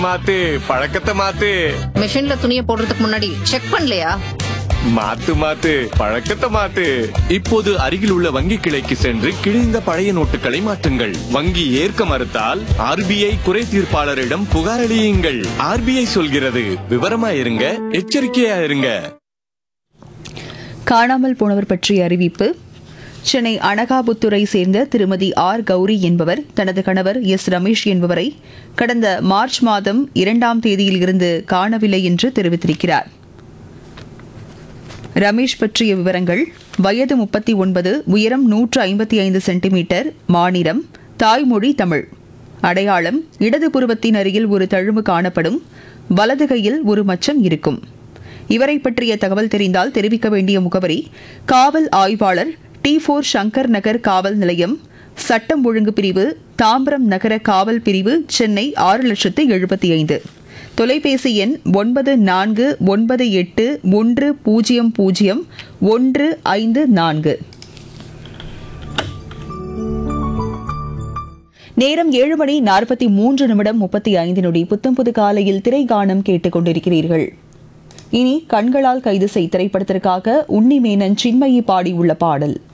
மாத்து பழக்கத்தை மாத்து மிஷின்ல துணியை போடுறதுக்கு முன்னாடி செக் பண்ணலையா மாத்து மாத்து பழக்கத்தை மாத்து இப்போது அருகில் உள்ள வங்கி கிளைக்கு சென்று கிழிந்த பழைய நோட்டுகளை மாற்றுங்கள் வங்கி ஏற்க மறுத்தால் ஆர்பிஐ குறை தீர்ப்பாளரிடம் புகார் அளியுங்கள் ஆர்பிஐ சொல்கிறது விவரமா இருங்க எச்சரிக்கையா இருங்க காணாமல் போனவர் பற்றிய அறிவிப்பு சென்னை அனகாபுத்துரை சேர்ந்த திருமதி ஆர் கௌரி என்பவர் தனது கணவர் எஸ் ரமேஷ் என்பவரை கடந்த மார்ச் மாதம் இரண்டாம் தேதியில் இருந்து காணவில்லை என்று தெரிவித்திருக்கிறார் ரமேஷ் பற்றிய விவரங்கள் வயது முப்பத்தி ஒன்பது உயரம் நூற்று ஐம்பத்தி ஐந்து சென்டிமீட்டர் மாநிலம் தாய்மொழி தமிழ் அடையாளம் இடது புருவத்தின் அருகில் ஒரு தழும்பு காணப்படும் வலது கையில் ஒரு மச்சம் இருக்கும் இவரை பற்றிய தகவல் தெரிந்தால் தெரிவிக்க வேண்டிய முகவரி காவல் ஆய்வாளர் டி ஃபோர் சங்கர் நகர் காவல் நிலையம் சட்டம் ஒழுங்கு பிரிவு தாம்பரம் நகர காவல் பிரிவு சென்னை ஆறு லட்சத்து எழுபத்தி ஐந்து தொலைபேசி எண் ஒன்பது நான்கு ஒன்பது எட்டு ஒன்று பூஜ்ஜியம் பூஜ்ஜியம் ஒன்று ஐந்து நான்கு நேரம் ஏழு மணி நாற்பத்தி மூன்று நிமிடம் முப்பத்தி ஐந்து நொடி புத்தம் புது காலையில் திரைகானம் கேட்டுக் கொண்டிருக்கிறீர்கள் இனி கண்களால் கைது செய் திரைப்படத்திற்காக உன்னிமேனன் சின்மயி பாடியுள்ள பாடல்